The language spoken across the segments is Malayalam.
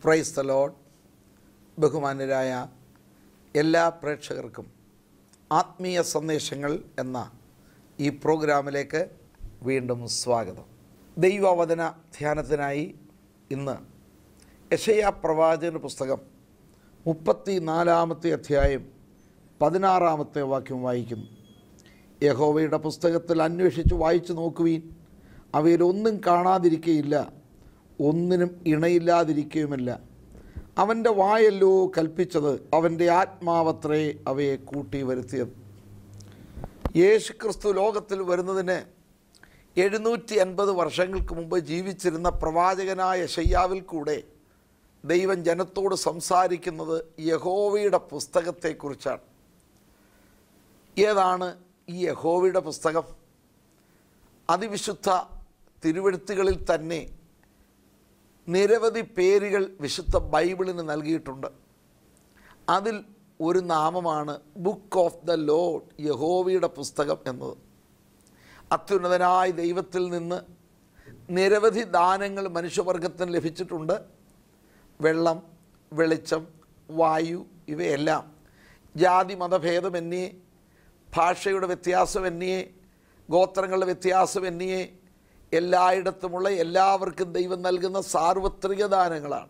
പ്രൈസ് ദ ലോഡ് ബഹുമാന്യരായ എല്ലാ പ്രേക്ഷകർക്കും ആത്മീയ സന്ദേശങ്ങൾ എന്ന ഈ പ്രോഗ്രാമിലേക്ക് വീണ്ടും സ്വാഗതം ദൈവവചന ധ്യാനത്തിനായി ഇന്ന് യഷയ പ്രവാചകൻ്റെ പുസ്തകം മുപ്പത്തി നാലാമത്തെ അധ്യായം പതിനാറാമത്തെ വാക്യം വായിക്കുന്നു യഹോവയുടെ പുസ്തകത്തിൽ അന്വേഷിച്ച് വായിച്ചു നോക്കുവീൻ അവയിലൊന്നും കാണാതിരിക്കുകയില്ല ഒന്നിനും ഇണയില്ലാതിരിക്കുകയുമില്ല അവൻ്റെ വായല്ലോ കൽപ്പിച്ചത് അവൻ്റെ ആത്മാവത്രേ അവയെ കൂട്ടി വരുത്തിയത് യേശു ക്രിസ്തു ലോകത്തിൽ വരുന്നതിന് എഴുന്നൂറ്റി അൻപത് വർഷങ്ങൾക്ക് മുമ്പ് ജീവിച്ചിരുന്ന പ്രവാചകനായ ഷയ്യാവിൽ കൂടെ ദൈവം ജനത്തോട് സംസാരിക്കുന്നത് യഹോവയുടെ പുസ്തകത്തെക്കുറിച്ചാണ് ഏതാണ് ഈ യഹോവയുടെ പുസ്തകം അതിവിശുദ്ധ തിരുവെഴുത്തുകളിൽ തന്നെ നിരവധി പേരുകൾ വിശുദ്ധ ബൈബിളിന് നൽകിയിട്ടുണ്ട് അതിൽ ഒരു നാമമാണ് ബുക്ക് ഓഫ് ദ ലോഡ് യഹോവയുടെ പുസ്തകം എന്നത് അത്യുന്നതനായ ദൈവത്തിൽ നിന്ന് നിരവധി ദാനങ്ങൾ മനുഷ്യവർഗത്തിന് ലഭിച്ചിട്ടുണ്ട് വെള്ളം വെളിച്ചം വായു ഇവയെല്ലാം ജാതി മതഭേദമന്യേ ഭാഷയുടെ വ്യത്യാസമന്യേ ഗോത്രങ്ങളുടെ വ്യത്യാസമന്യേ എല്ലായിടത്തുമുള്ള എല്ലാവർക്കും ദൈവം നൽകുന്ന സാർവത്രിക ദാനങ്ങളാണ്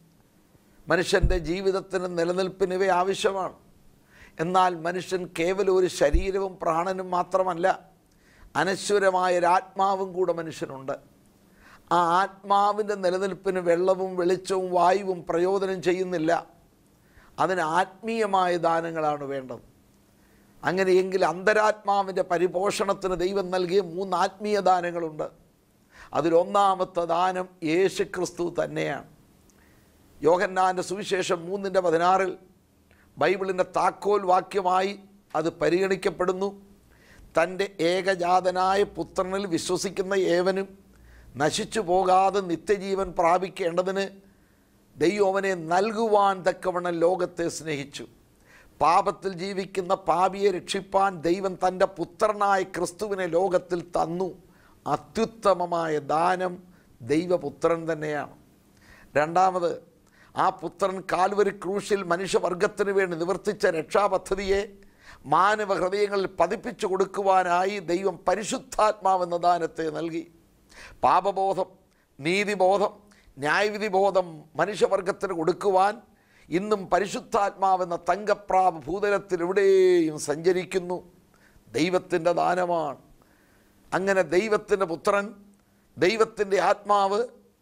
മനുഷ്യൻ്റെ ജീവിതത്തിന് നിലനിൽപ്പിന് ഇവ ആവശ്യമാണ് എന്നാൽ മനുഷ്യൻ കേവലം ഒരു ശരീരവും പ്രാണനും മാത്രമല്ല അനശ്വരമായ ഒരാത്മാവും കൂടെ മനുഷ്യനുണ്ട് ആ ആത്മാവിൻ്റെ നിലനിൽപ്പിന് വെള്ളവും വെളിച്ചവും വായുവും പ്രയോജനം ചെയ്യുന്നില്ല അതിന് ആത്മീയമായ ദാനങ്ങളാണ് വേണ്ടത് അങ്ങനെയെങ്കിൽ അന്തരാത്മാവിൻ്റെ പരിപോഷണത്തിന് ദൈവം നൽകിയ മൂന്ന് ആത്മീയ ദാനങ്ങളുണ്ട് അതിലൊന്നാമത്തെ ദാനം യേശു ക്രിസ്തു തന്നെയാണ് യോഹന്നാൻ്റെ സുവിശേഷം മൂന്നിൻ്റെ പതിനാറിൽ ബൈബിളിൻ്റെ താക്കോൽ വാക്യമായി അത് പരിഗണിക്കപ്പെടുന്നു തൻ്റെ ഏകജാതനായ പുത്രനിൽ വിശ്വസിക്കുന്ന ഏവനും നശിച്ചു പോകാതെ നിത്യജീവൻ പ്രാപിക്കേണ്ടതിന് ദൈവം അവനെ നൽകുവാൻ തക്കവണ്ണം ലോകത്തെ സ്നേഹിച്ചു പാപത്തിൽ ജീവിക്കുന്ന പാപിയെ രക്ഷിപ്പാൻ ദൈവം തൻ്റെ പുത്രനായ ക്രിസ്തുവിനെ ലോകത്തിൽ തന്നു അത്യുത്തമമായ ദാനം ദൈവപുത്രൻ തന്നെയാണ് രണ്ടാമത് ആ പുത്രൻ കാൽവരി ക്രൂശിൽ മനുഷ്യവർഗത്തിന് വേണ്ടി നിവർത്തിച്ച രക്ഷാപദ്ധതിയെ മാനവ ഹൃദയങ്ങളിൽ പതിപ്പിച്ചു കൊടുക്കുവാനായി ദൈവം പരിശുദ്ധാത്മാവെന്ന ദാനത്തെ നൽകി പാപബോധം നീതിബോധം ന്യായവിധി ബോധം മനുഷ്യവർഗത്തിന് കൊടുക്കുവാൻ ഇന്നും പരിശുദ്ധാത്മാവെന്ന തങ്കപ്രാവ് ഭൂതലത്തിൽ എവിടെയും സഞ്ചരിക്കുന്നു ദൈവത്തിൻ്റെ ദാനമാണ് അങ്ങനെ ദൈവത്തിൻ്റെ പുത്രൻ ദൈവത്തിൻ്റെ ആത്മാവ്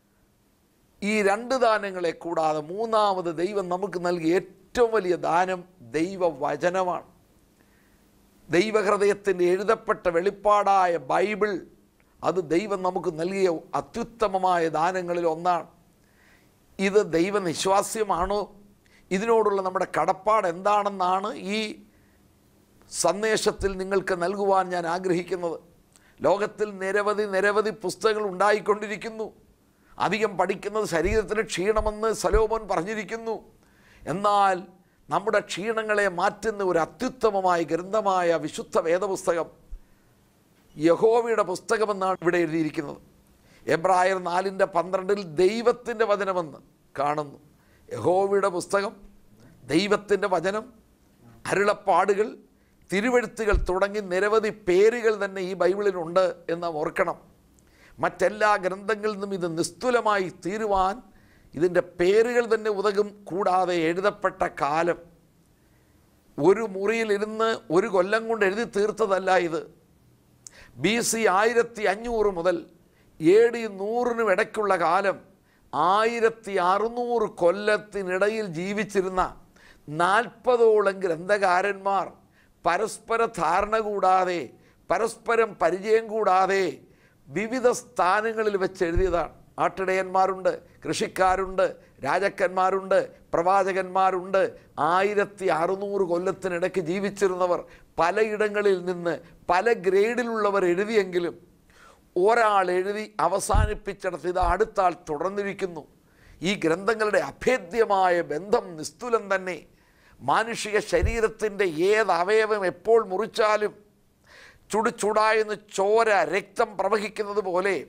ഈ രണ്ട് ദാനങ്ങളെ കൂടാതെ മൂന്നാമത് ദൈവം നമുക്ക് നൽകിയ ഏറ്റവും വലിയ ദാനം ദൈവവചനമാണ് ദൈവഹൃദയത്തിൻ്റെ എഴുതപ്പെട്ട വെളിപ്പാടായ ബൈബിൾ അത് ദൈവം നമുക്ക് നൽകിയ അത്യുത്തമമായ ദാനങ്ങളിൽ ഒന്നാണ് ഇത് ദൈവനിശ്വാസ്യമാണോ ഇതിനോടുള്ള നമ്മുടെ കടപ്പാട് എന്താണെന്നാണ് ഈ സന്ദേശത്തിൽ നിങ്ങൾക്ക് നൽകുവാൻ ഞാൻ ആഗ്രഹിക്കുന്നത് ലോകത്തിൽ നിരവധി നിരവധി പുസ്തകങ്ങൾ ഉണ്ടായിക്കൊണ്ടിരിക്കുന്നു അധികം പഠിക്കുന്നത് ശരീരത്തിന് ക്ഷീണമെന്ന് സലോമോൻ പറഞ്ഞിരിക്കുന്നു എന്നാൽ നമ്മുടെ ക്ഷീണങ്ങളെ മാറ്റുന്ന ഒരു അത്യുത്തമമായ ഗ്രന്ഥമായ വിശുദ്ധ വേദപുസ്തകം യഹോവയുടെ പുസ്തകമെന്നാണ് ഇവിടെ എഴുതിയിരിക്കുന്നത് എബ്രായർ നാലിൻ്റെ പന്ത്രണ്ടിൽ ദൈവത്തിൻ്റെ വചനമെന്ന് കാണുന്നു യഹോവയുടെ പുസ്തകം ദൈവത്തിൻ്റെ വചനം അരുളപ്പാടുകൾ തിരുവെഴുത്തുകൾ തുടങ്ങി നിരവധി പേരുകൾ തന്നെ ഈ ബൈബിളിലുണ്ട് എന്ന് നാം ഓർക്കണം മറ്റെല്ലാ ഗ്രന്ഥങ്ങളിൽ നിന്നും ഇത് നിസ്തുലമായി തീരുവാൻ ഇതിൻ്റെ പേരുകൾ തന്നെ ഉതകും കൂടാതെ എഴുതപ്പെട്ട കാലം ഒരു മുറിയിലിരുന്ന് ഒരു കൊല്ലം കൊണ്ട് എഴുതി തീർത്തതല്ല ഇത് ബി സി ആയിരത്തി അഞ്ഞൂറ് മുതൽ എ ഡി നൂറിനും ഇടയ്ക്കുള്ള കാലം ആയിരത്തി അറുന്നൂറ് കൊല്ലത്തിനിടയിൽ ജീവിച്ചിരുന്ന നാൽപ്പതോളം ഗ്രന്ഥകാരന്മാർ പരസ്പര ധാരണ കൂടാതെ പരസ്പരം പരിചയം കൂടാതെ വിവിധ സ്ഥാനങ്ങളിൽ വെച്ച് എഴുതിയതാണ് ആട്ടിടയന്മാരുണ്ട് കൃഷിക്കാരുണ്ട് രാജാക്കന്മാരുണ്ട് പ്രവാചകന്മാരുണ്ട് ആയിരത്തി അറുന്നൂറ് കൊല്ലത്തിനിടയ്ക്ക് ജീവിച്ചിരുന്നവർ പലയിടങ്ങളിൽ നിന്ന് പല ഗ്രേഡിലുള്ളവർ എഴുതിയെങ്കിലും ഒരാൾ എഴുതി അവസാനിപ്പിച്ചിടത്ത് ഇത് അടുത്ത ആൾ തുടർന്നിരിക്കുന്നു ഈ ഗ്രന്ഥങ്ങളുടെ അഭേദ്യമായ ബന്ധം നിസ്തുലം തന്നെ മാനുഷിക ശരീരത്തിൻ്റെ ഏത് അവയവം എപ്പോൾ മുറിച്ചാലും ചുടു ചുടായെന്ന് ചോര രക്തം പ്രവഹിക്കുന്നത് പോലെ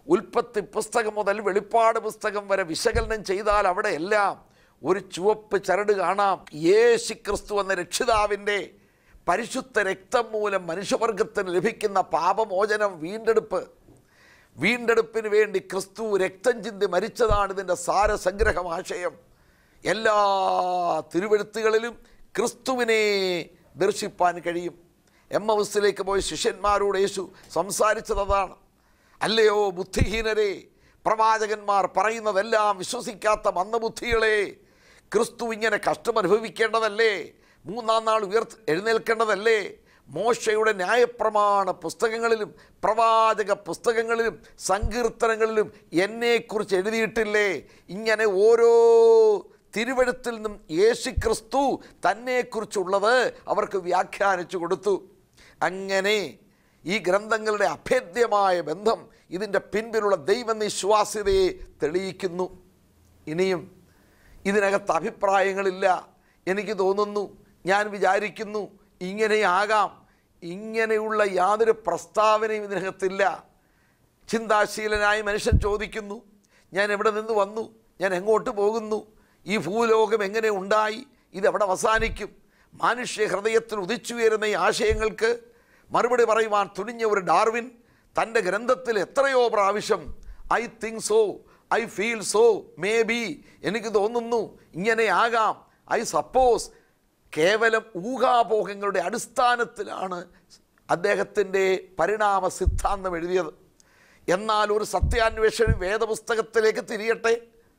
ഉൽപ്പത്തി പുസ്തകം മുതൽ വെളിപ്പാട് പുസ്തകം വരെ വിശകലനം ചെയ്താൽ അവിടെ എല്ലാം ഒരു ചുവപ്പ് ചരട് കാണാം യേശു ക്രിസ്തു എന്ന രക്ഷിതാവിൻ്റെ പരിശുദ്ധ രക്തം മൂലം മനുഷ്യവർഗത്തിന് ലഭിക്കുന്ന പാപമോചനം വീണ്ടെടുപ്പ് വീണ്ടെടുപ്പിന് വേണ്ടി ക്രിസ്തു രക്തം ചിന്തി മരിച്ചതാണ് ഇതിൻ്റെ സാരസംഗ്രഹം ആശയം എല്ലാ തിരുവെഴുത്തുകളിലും ക്രിസ്തുവിനെ ദർശിപ്പാൻ കഴിയും എം ഹൗസിലേക്ക് പോയ ശിഷ്യന്മാരോട് യേശു സംസാരിച്ചത് അതാണ് അല്ലയോ ബുദ്ധിഹീനരെ പ്രവാചകന്മാർ പറയുന്നതെല്ലാം വിശ്വസിക്കാത്ത മന്ദബുദ്ധികളെ ക്രിസ്തു ഇങ്ങനെ കഷ്ടമനുഭവിക്കേണ്ടതല്ലേ മൂന്നാം നാൾ ഉയർ എഴുന്നേൽക്കേണ്ടതല്ലേ മോശയുടെ ന്യായപ്രമാണ പുസ്തകങ്ങളിലും പ്രവാചക പുസ്തകങ്ങളിലും സങ്കീർത്തനങ്ങളിലും എന്നെക്കുറിച്ച് എഴുതിയിട്ടില്ലേ ഇങ്ങനെ ഓരോ തിരുവഴുത്തിൽ നിന്നും യേശു ക്രിസ്തു തന്നെക്കുറിച്ചുള്ളത് അവർക്ക് വ്യാഖ്യാനിച്ചു കൊടുത്തു അങ്ങനെ ഈ ഗ്രന്ഥങ്ങളുടെ അഭേദ്യമായ ബന്ധം ഇതിൻ്റെ പിൻപിലുള്ള ദൈവനിശ്വാസ്യതയെ തെളിയിക്കുന്നു ഇനിയും ഇതിനകത്ത് അഭിപ്രായങ്ങളില്ല എനിക്ക് തോന്നുന്നു ഞാൻ വിചാരിക്കുന്നു ഇങ്ങനെയാകാം ഇങ്ങനെയുള്ള യാതൊരു പ്രസ്താവനയും ഇതിനകത്തില്ല ചിന്താശീലനായ മനുഷ്യൻ ചോദിക്കുന്നു ഞാൻ എവിടെ നിന്ന് വന്നു ഞാൻ എങ്ങോട്ട് പോകുന്നു ഈ ഭൂലോകം എങ്ങനെ ഉണ്ടായി ഇതെവിടെ അവസാനിക്കും മനുഷ്യ ഹൃദയത്തിൽ ഉദിച്ചുയരുന്ന ഈ ആശയങ്ങൾക്ക് മറുപടി പറയുവാൻ തുനിഞ്ഞ ഒരു ഡാർവിൻ തൻ്റെ ഗ്രന്ഥത്തിൽ എത്രയോ പ്രാവശ്യം I think so I feel so maybe എനിക്ക് തോന്നുന്നു ഇങ്ങനെയാകാം ഐ സപ്പോസ് കേവലം ഊഹാപോഹങ്ങളുടെ അടിസ്ഥാനത്തിലാണ് അദ്ദേഹത്തിൻ്റെ പരിണാമ സിദ്ധാന്തം എഴുതിയത് എന്നാൽ ഒരു സത്യാന്വേഷണം വേദപുസ്തകത്തിലേക്ക് തിരിയട്ടെ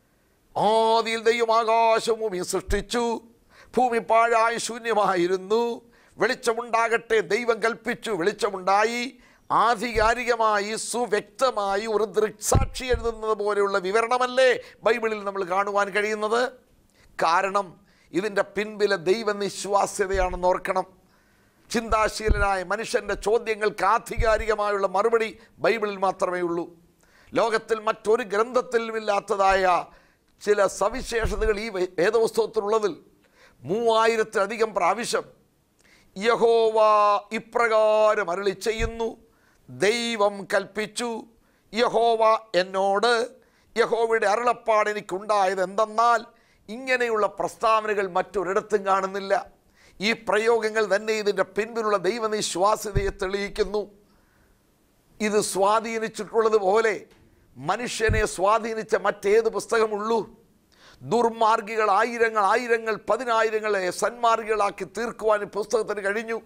ആദിയിൽ ദൈവം ആകാശവും ഭൂമിയും സൃഷ്ടിച്ചു ഭൂമി പാഴായി ശൂന്യമായിരുന്നു വെളിച്ചമുണ്ടാകട്ടെ ദൈവം കൽപ്പിച്ചു വെളിച്ചമുണ്ടായി ആധികാരികമായി സുവ്യക്തമായി ഒരു ദൃക്സാക്ഷി എഴുതുന്നത് പോലെയുള്ള വിവരണമല്ലേ ബൈബിളിൽ നമ്മൾ കാണുവാൻ കഴിയുന്നത് കാരണം ഇതിൻ്റെ പിൻപിലെ ദൈവനിശ്വാസ്യതയാണെന്ന് ഓർക്കണം ചിന്താശീലനായ മനുഷ്യൻ്റെ ചോദ്യങ്ങൾക്ക് ആധികാരികമായുള്ള മറുപടി ബൈബിളിൽ മാത്രമേ ഉള്ളൂ ലോകത്തിൽ മറ്റൊരു ഗ്രന്ഥത്തിലും ഇല്ലാത്തതായ ചില സവിശേഷതകൾ ഈ വേ- വേദപുസ്തകത്തിലുള്ളതിൽ മൂവായിരത്തിലധികം പ്രാവശ്യം യഹോവ ഇപ്രകാരം അരളി ചെയ്യുന്നു ദൈവം കൽപ്പിച്ചു യഹോവ എന്നോട് യഹോവയുടെ അരുളപ്പാട് എനിക്കുണ്ടായത് എന്തെന്നാൽ ഇങ്ങനെയുള്ള പ്രസ്താവനകൾ മറ്റൊരിടത്തും കാണുന്നില്ല ഈ പ്രയോഗങ്ങൾ തന്നെ ഇതിൻ്റെ പിൻപിലുള്ള ദൈവനിശ്വാസ്യതയെ തെളിയിക്കുന്നു ഇത് സ്വാധീനിച്ചിട്ടുള്ളതുപോലെ മനുഷ്യനെ സ്വാധീനിച്ച മറ്റേത് പുസ്തകമുള്ളൂ ദുർമാർഗികൾ ആയിരങ്ങൾ ആയിരങ്ങൾ പതിനായിരങ്ങളെ സന്മാർഗികളാക്കി തീർക്കുവാൻ ഈ പുസ്തകത്തിന് കഴിഞ്ഞു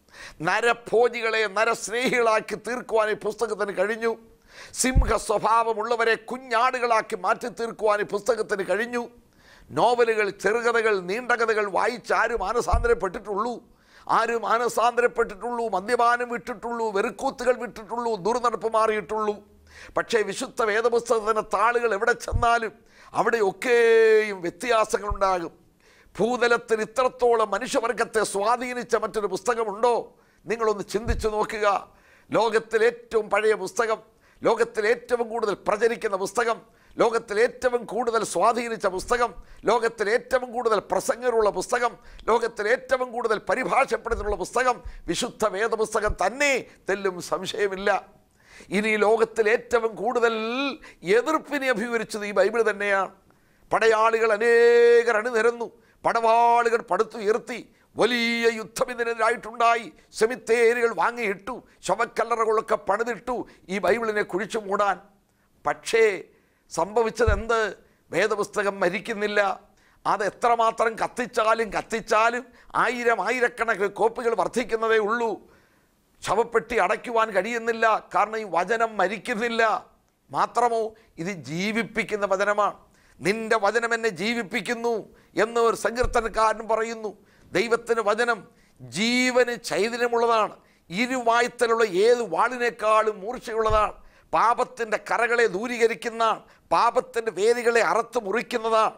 നരഭോജികളെ നരസ്നേഹികളാക്കി തീർക്കുവാൻ ഈ പുസ്തകത്തിന് കഴിഞ്ഞു സിംഹ സ്വഭാവമുള്ളവരെ കുഞ്ഞാടുകളാക്കി മാറ്റി തീർക്കുവാൻ ഈ പുസ്തകത്തിന് കഴിഞ്ഞു നോവലുകൾ ചെറുകഥകൾ നീണ്ടകഥകൾ വായിച്ച് ആരും മാനസാന്തരപ്പെട്ടിട്ടുള്ളൂ ആരും മാനസാന്തരപ്പെട്ടിട്ടുള്ളൂ മദ്യപാനം വിട്ടിട്ടുള്ളൂ വെറുക്കൂത്തുകൾ വിട്ടിട്ടുള്ളൂ ദുർനടപ്പ് മാറിയിട്ടുള്ളൂ പക്ഷേ വിശുദ്ധ വേദപുസ്തകത്തിൻ്റെ താളുകൾ എവിടെ ചെന്നാലും അവിടെയൊക്കെയും വ്യത്യാസങ്ങളുണ്ടാകും ഭൂതലത്തിൽ ഇത്രത്തോളം മനുഷ്യവർഗത്തെ സ്വാധീനിച്ച മറ്റൊരു പുസ്തകമുണ്ടോ നിങ്ങളൊന്ന് ചിന്തിച്ചു നോക്കുക ലോകത്തിൽ ഏറ്റവും പഴയ പുസ്തകം ലോകത്തിൽ ഏറ്റവും കൂടുതൽ പ്രചരിക്കുന്ന പുസ്തകം ലോകത്തിൽ ഏറ്റവും കൂടുതൽ സ്വാധീനിച്ച പുസ്തകം ലോകത്തിൽ ഏറ്റവും കൂടുതൽ പ്രസംഗരുള്ള പുസ്തകം ലോകത്തിൽ ഏറ്റവും കൂടുതൽ പരിഭാഷപ്പെടുത്തിയുള്ള പുസ്തകം വിശുദ്ധ വേദപുസ്തകം തന്നെ തെല്ലും സംശയമില്ല ഇനി ലോകത്തിൽ ഏറ്റവും കൂടുതൽ എതിർപ്പിനെ അഭിമുഖിച്ചത് ഈ ബൈബിൾ തന്നെയാണ് പടയാളികൾ അനേകർ അണിനിരന്നു പടവാളികൾ പടുത്തുയർത്തി വലിയ യുദ്ധം ഇതിനെതിരായിട്ടുണ്ടായി സെമിത്തേരികൾ വാങ്ങിയിട്ടു ശവക്കല്ലറകളൊക്കെ പണിതിട്ടു ഈ ബൈബിളിനെ കുഴിച്ചു മൂടാൻ പക്ഷേ സംഭവിച്ചത് എന്ത് വേദപുസ്തകം മരിക്കുന്നില്ല അത് എത്രമാത്രം കത്തിച്ചാലും കത്തിച്ചാലും ആയിരം ആയിരക്കണക്കിന് കോപ്പികൾ വർദ്ധിക്കുന്നതേ ഉള്ളൂ ശവപ്പെട്ടി അടയ്ക്കുവാൻ കഴിയുന്നില്ല കാരണം ഈ വചനം മരിക്കുന്നില്ല മാത്രമോ ഇത് ജീവിപ്പിക്കുന്ന വചനമാണ് നിന്റെ വചനം എന്നെ ജീവിപ്പിക്കുന്നു എന്ന് ഒരു സങ്കീർത്തനക്കാരൻ പറയുന്നു ദൈവത്തിന് വചനം ജീവന് ചൈതന്യമുള്ളതാണ് ഇരുവായ്ത്തലുള്ള ഏത് വാളിനേക്കാളും മൂർച്ചയുള്ളതാണ് പാപത്തിൻ്റെ കറകളെ ദൂരീകരിക്കുന്നതാണ് പാപത്തിൻ്റെ വേദികളെ അറുത്ത് മുറിക്കുന്നതാണ്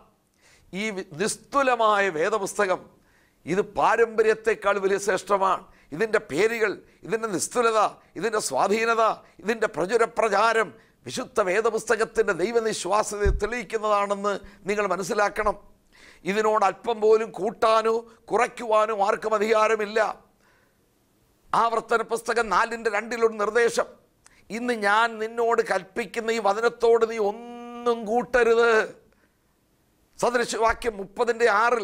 ഈ വി- നിസ്തുലമായ വേദപുസ്തകം ഇത് പാരമ്പര്യത്തെക്കാൾ വലിയ ശ്രേഷ്ഠമാണ് ഇതിൻ്റെ പേരുകൾ ഇതിൻ്റെ നിസ്തുലത ഇതിൻ്റെ സ്വാധീനത ഇതിൻ്റെ പ്രചുര പ്രചാരം വിശുദ്ധ വേദപുസ്തകത്തിൻ്റെ ദൈവനിശ്വാസതയെ തെളിയിക്കുന്നതാണെന്ന് നിങ്ങൾ മനസ്സിലാക്കണം ഇതിനോട് അല്പം പോലും കൂട്ടാനോ കുറയ്ക്കുവാനോ ആർക്കും അധികാരമില്ല ആവർത്തന പുസ്തകം നാലിൻ്റെ രണ്ടിലൊരു നിർദ്ദേശം ഇന്ന് ഞാൻ നിന്നോട് കൽപ്പിക്കുന്ന ഈ വചനത്തോട് നീ ഒന്നും കൂട്ടരുത് സദൃശവാക്യം മുപ്പതിൻ്റെ ആറിൽ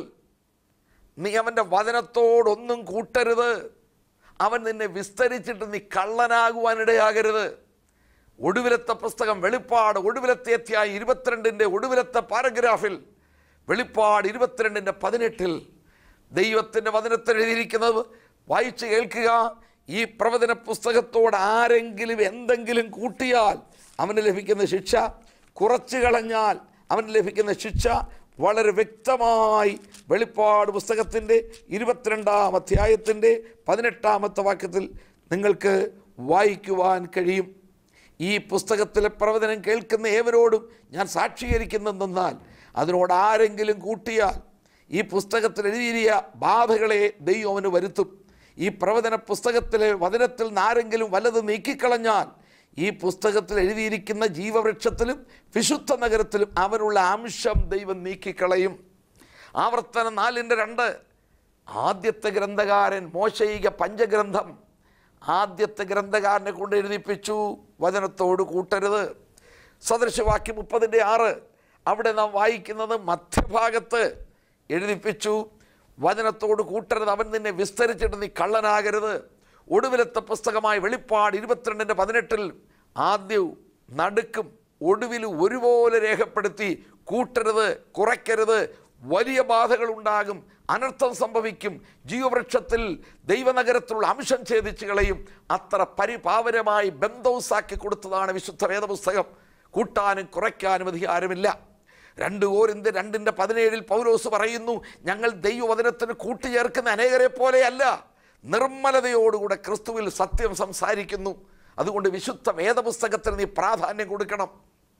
നീ അവൻ്റെ വചനത്തോടൊന്നും കൂട്ടരുത് അവൻ നിന്നെ വിസ്തരിച്ചിട്ട് നീ കള്ളനാകുവാനിടയാകരുത് ഒടുവിലത്തെ പുസ്തകം വെളിപ്പാട് ഒടുവിലത്തെ അധ്യായം ഇരുപത്തിരണ്ടിൻ്റെ ഒടുവിലത്തെ പാരഗ്രാഫിൽ വെളിപ്പാട് ഇരുപത്തിരണ്ടിൻ്റെ പതിനെട്ടിൽ ദൈവത്തിൻ്റെ വചനത്തിൽ എഴുതിയിരിക്കുന്നത് വായിച്ച് കേൾക്കുക ഈ പ്രവചന പുസ്തകത്തോട് ആരെങ്കിലും എന്തെങ്കിലും കൂട്ടിയാൽ അവന് ലഭിക്കുന്ന ശിക്ഷ കുറച്ചു കളഞ്ഞാൽ അവന് ലഭിക്കുന്ന ശിക്ഷ വളരെ വ്യക്തമായി വെളിപ്പാട് പുസ്തകത്തിൻ്റെ ഇരുപത്തിരണ്ടാം അധ്യായത്തിൻ്റെ പതിനെട്ടാമത്തെ വാക്യത്തിൽ നിങ്ങൾക്ക് വായിക്കുവാൻ കഴിയും ഈ പുസ്തകത്തിലെ പ്രവചനം കേൾക്കുന്ന ഏവരോടും ഞാൻ സാക്ഷീകരിക്കുന്നെന്നാൽ അതിനോട് ആരെങ്കിലും കൂട്ടിയാൽ ഈ പുസ്തകത്തിൽ എഴുതിയ ബാധകളെ ദൈവം അവന് വരുത്തും ഈ പ്രവചന പുസ്തകത്തിലെ വചനത്തിൽ നിന്ന് ആരെങ്കിലും വല്ലത് നീക്കിക്കളഞ്ഞാൽ ഈ പുസ്തകത്തിൽ എഴുതിയിരിക്കുന്ന ജീവവൃക്ഷത്തിലും വിശുദ്ധ നഗരത്തിലും അവനുള്ള അംശം ദൈവം നീക്കിക്കളയും ആവർത്തനം നാലിൻ്റെ രണ്ട് ആദ്യത്തെ ഗ്രന്ഥകാരൻ മോശയിക പഞ്ചഗ്രന്ഥം ആദ്യത്തെ ഗ്രന്ഥകാരനെ കൊണ്ട് എഴുതിപ്പിച്ചു വചനത്തോട് കൂട്ടരുത് സദൃശവാക്യം മുപ്പതിൻ്റെ ആറ് അവിടെ നാം വായിക്കുന്നത് മധ്യഭാഗത്ത് എഴുതിപ്പിച്ചു വചനത്തോട് കൂട്ടരുത് അവൻ നിന്നെ വിസ്തരിച്ചിട്ട് നീ കള്ളനാകരുത് ഒടുവിലത്തെ പുസ്തകമായ വെളിപ്പാട് ഇരുപത്തിരണ്ടിൻ്റെ പതിനെട്ടിൽ ആദ്യവും നടുക്കും ഒടുവിലും ഒരുപോലെ രേഖപ്പെടുത്തി കൂട്ടരുത് കുറയ്ക്കരുത് വലിയ ബാധകൾ ഉണ്ടാകും അനർത്ഥം സംഭവിക്കും ജീവവൃക്ഷത്തിൽ ദൈവനഗരത്തിലുള്ള അംശം ഛേദിച്ചു കളയും അത്ര പരിപാവനമായി ബന്ധവുസാക്കി കൊടുത്തതാണ് വിശുദ്ധ വേദപുസ്തകം കൂട്ടാനും കുറയ്ക്കാനും അധികാരമില്ല രണ്ട് ഓരിന്ത് രണ്ടിൻ്റെ പതിനേഴിൽ പൗലോസ് പറയുന്നു ഞങ്ങൾ ദൈവവചനത്തിന് കൂട്ടിച്ചേർക്കുന്ന അനേകരെ പോലെയല്ല നിർമ്മലതയോടുകൂടെ ക്രിസ്തുവിൽ സത്യം സംസാരിക്കുന്നു അതുകൊണ്ട് വിശുദ്ധ വേദപുസ്തകത്തിന് നീ പ്രാധാന്യം കൊടുക്കണം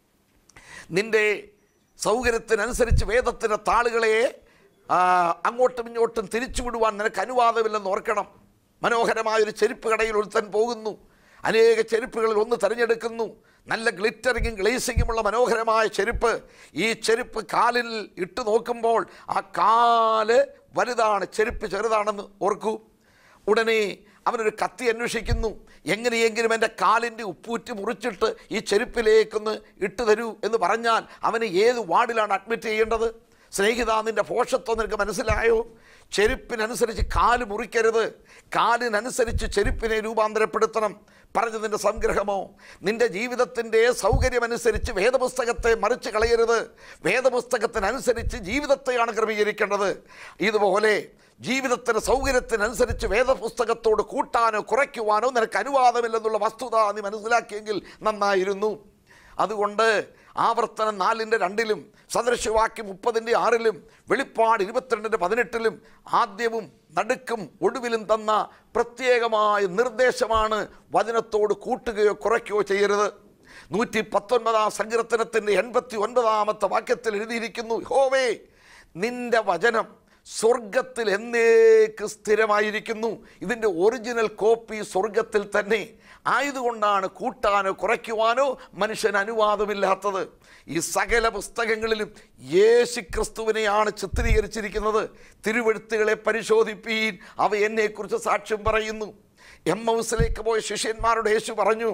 നിന്റെ സൗകര്യത്തിനനുസരിച്ച് വേദത്തിൻ്റെ താളുകളെ ആ, അങ്ങോട്ടും ഇങ്ങോട്ടും തിരിച്ചുവിടുവാൻ നിനക്ക് അനുവാദമില്ലെന്ന് ഓർക്കണം മനോഹരമായൊരു ചെരുപ്പ് കടയിൽ ഒരുത്തൻ പോകുന്നു അനേക ചെരുപ്പുകളിൽ ഒന്ന് തിരഞ്ഞെടുക്കുന്നു നല്ല ഗ്ലിറ്ററിങ്ങും ഗ്ലേസിങ്ങുമുള്ള മനോഹരമായ ചെരുപ്പ് ഈ ചെരുപ്പ് കാലിൽ ഇട്ട് നോക്കുമ്പോൾ ആ കാല് വലുതാണ് ചെരുപ്പ് ചെറുതാണെന്ന് ഓർക്കൂ ഉടനെ അവനൊരു കത്തി അന്വേഷിക്കുന്നു എങ്ങനെയെങ്കിലും എൻ്റെ കാലിൻ്റെ ഉപ്പൂറ്റി മുറിച്ചിട്ട് ഈ ചെരുപ്പിലേക്കൊന്ന് ഇട്ട് തരൂ എന്ന് പറഞ്ഞാൽ അവന് ഏത് വാർഡിലാണ് അഡ്മിറ്റ് ചെയ്യേണ്ടത് സ്നേഹിത നിൻ്റെ പോഷത്വം നിനക്ക് മനസ്സിലായോ ചെരുപ്പിനനുസരിച്ച് കാല് മുറിക്കരുത് കാലിനനുസരിച്ച് ചെരുപ്പിനെ രൂപാന്തരപ്പെടുത്തണം പറഞ്ഞതിൻ്റെ സംഗ്രഹമോ നിന്റെ ജീവിതത്തിൻ്റെ സൗകര്യമനുസരിച്ച് വേദപുസ്തകത്തെ മറിച്ച് കളയരുത് വേദപുസ്തകത്തിനനുസരിച്ച് ജീവിതത്തെയാണ് ക്രമീകരിക്കേണ്ടത് ഇതുപോലെ ജീവിതത്തിന് സൗകര്യത്തിനനുസരിച്ച് വേദപുസ്തകത്തോട് കൂട്ടാനോ കുറയ്ക്കുവാനോ നിനക്ക് അനുവാദമില്ലെന്നുള്ള വസ്തുത നീ മനസ്സിലാക്കിയെങ്കിൽ നന്നായിരുന്നു അതുകൊണ്ട് ആവർത്തനം നാലിൻ്റെ രണ്ടിലും സദൃശവാക്യം മുപ്പതിൻ്റെ ആറിലും വെളിപ്പാട് ഇരുപത്തിരണ്ടിൻ്റെ പതിനെട്ടിലും ആദ്യവും നടുക്കും ഒടുവിലും തന്ന പ്രത്യേകമായ നിർദ്ദേശമാണ് വചനത്തോട് കൂട്ടുകയോ കുറയ്ക്കുകയോ ചെയ്യരുത് നൂറ്റി പത്തൊൻപതാം സങ്കീർത്തനത്തിൻ്റെ എൺപത്തി ഒൻപതാമത്തെ വാക്യത്തിൽ എഴുതിയിരിക്കുന്നു ഹോവേ നിന്റെ വചനം സ്വർഗത്തിൽ എന്നേക്ക് സ്ഥിരമായിരിക്കുന്നു ഇതിൻ്റെ ഒറിജിനൽ കോപ്പി സ്വർഗത്തിൽ തന്നെ ആയതുകൊണ്ടാണ് കൂട്ടാനോ കുറയ്ക്കുവാനോ മനുഷ്യന് അനുവാദമില്ലാത്തത് ഈ സകല പുസ്തകങ്ങളിലും യേശു ക്രിസ്തുവിനെയാണ് ചിത്രീകരിച്ചിരിക്കുന്നത് തിരുവെഴുത്തുകളെ പരിശോധിപ്പീൻ അവ എന്നെക്കുറിച്ച് സാക്ഷ്യം പറയുന്നു എം ഹൗസിലേക്ക് പോയ ശിഷ്യന്മാരോട് യേശു പറഞ്ഞു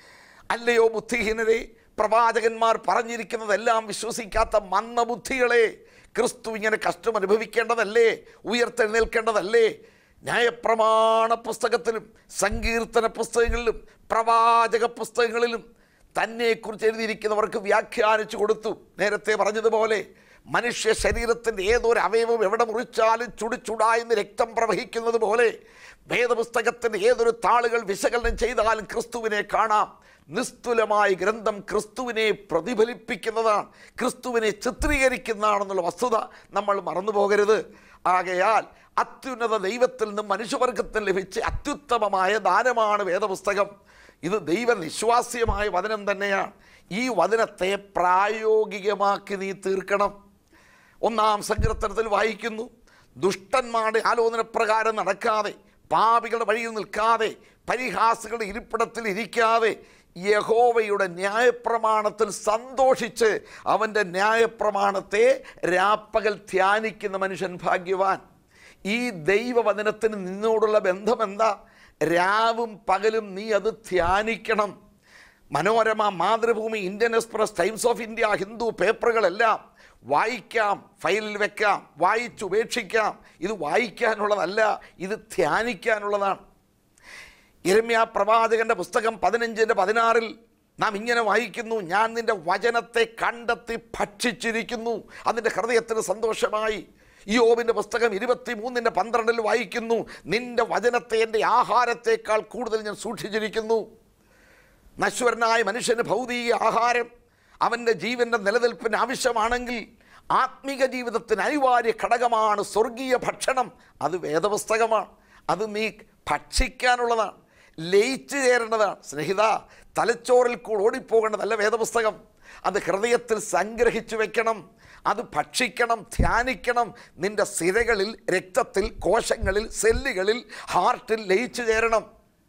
അല്ലയോ ബുദ്ധിഹീനരെ പ്രവാചകന്മാർ പറഞ്ഞിരിക്കുന്നതെല്ലാം വിശ്വസിക്കാത്ത മന്ദബുദ്ധികളെ ക്രിസ്തു ഇങ്ങനെ കഷ്ടം അനുഭവിക്കേണ്ടതല്ലേ ഉയർത്തെഴുന്നേൽക്കേണ്ടതല്ലേ ന്യായപ്രമാണ പുസ്തകത്തിലും സങ്കീർത്തന പുസ്തകങ്ങളിലും പ്രവാചക പുസ്തകങ്ങളിലും തന്നെക്കുറിച്ച് എഴുതിയിരിക്കുന്നവർക്ക് വ്യാഖ്യാനിച്ചു കൊടുത്തു നേരത്തെ പറഞ്ഞതുപോലെ മനുഷ്യ ശരീരത്തിൻ്റെ ഏതൊരു അവയവം എവിടെ മുറിച്ചാലും ചുടിച്ചുടായെന്ന് രക്തം പ്രവഹിക്കുന്നത് പോലെ വേദപുസ്തകത്തിൻ്റെ ഏതൊരു താളുകൾ വിശകലനം ചെയ്താലും ക്രിസ്തുവിനെ കാണാം നിസ്തുലമായ ഗ്രന്ഥം ക്രിസ്തുവിനെ പ്രതിഫലിപ്പിക്കുന്നതാണ് ക്രിസ്തുവിനെ ചിത്രീകരിക്കുന്നതാണെന്നുള്ള വസ്തുത നമ്മൾ മറന്നു പോകരുത് ആകയാൽ അത്യുന്നത ദൈവത്തിൽ നിന്നും മനുഷ്യവർഗത്തിന് ലഭിച്ച അത്യുത്തമമായ ദാനമാണ് വേദപുസ്തകം ഇത് ദൈവനിശ്വാസ്യമായ വചനം തന്നെയാണ് ഈ വചനത്തെ പ്രായോഗികമാക്കി നീ തീർക്കണം ഒന്നാം സങ്കീർത്തനത്തിൽ വായിക്കുന്നു ദുഷ്ടന്മാരുടെ ആലോചന പ്രകാരം നടക്കാതെ പാപികളുടെ വഴിയിൽ നിൽക്കാതെ പരിഹാസികളുടെ ഇരിപ്പിടത്തിൽ ഇരിക്കാതെ യഹോവയുടെ ന്യായപ്രമാണത്തിൽ സന്തോഷിച്ച് അവൻ്റെ ന്യായപ്രമാണത്തെ രാപ്പകൽ ധ്യാനിക്കുന്ന മനുഷ്യൻ ഭാഗ്യവാൻ ഈ ദൈവവചനത്തിന് നിന്നോടുള്ള ബന്ധം എന്താ രാവും പകലും നീ അത് ധ്യാനിക്കണം Manorama Mathrubhumi Indian Express Times of India Hindu പേപ്പറുകളെല്ലാം വായിക്കാം ഫയലിൽ വെക്കാം വായിച്ചുപേക്ഷിക്കാം ഇത് വായിക്കാനുള്ളതല്ല ഇത് ധ്യാനിക്കാനുള്ളതാണ് ഇരമ്യ പ്രവാചകന്റെ പുസ്തകം പതിനഞ്ചിൻ്റെ പതിനാറിൽ നാം ഇങ്ങനെ വായിക്കുന്നു ഞാൻ നിന്റെ വചനത്തെ കണ്ടെത്തി ഭക്ഷിച്ചിരിക്കുന്നു അതിൻ്റെ ഹൃദയത്തിന് സന്തോഷമായി യോബിൻ്റെ പുസ്തകം ഇരുപത്തി മൂന്നിൻ്റെ പന്ത്രണ്ടിൽ വായിക്കുന്നു നിന്റെ വചനത്തെ എൻ്റെ ആഹാരത്തേക്കാൾ കൂടുതൽ ഞാൻ സൂക്ഷിച്ചിരിക്കുന്നു നശ്വരനായ മനുഷ്യന് ഭൗതിക ആഹാരം അവൻ്റെ ജീവൻ്റെ നിലനിൽപ്പിന് ആവശ്യമാണെങ്കിൽ ആത്മീക ജീവിതത്തിന് അനിവാര്യ ഘടകമാണ് സ്വർഗീയ ഭക്ഷണം അത് വേദപുസ്തകമാണ് അത് നീ ഭക്ഷിക്കാനുള്ളതാണ് ലയിച്ചു ചേരേണ്ടതാണ് സ്നേഹിത തലച്ചോറിൽ കൂടെ ഓടിപ്പോകേണ്ടതല്ല വേദപുസ്തകം അത് ഹൃദയത്തിൽ സംഗ്രഹിച്ചു വെക്കണം അത് ഭക്ഷിക്കണം ധ്യാനിക്കണം നിന്റെ സിരകളിൽ രക്തത്തിൽ കോശങ്ങളിൽ സെല്ലുകളിൽ ഹാർട്ടിൽ ലയിച്ചു ചേരണം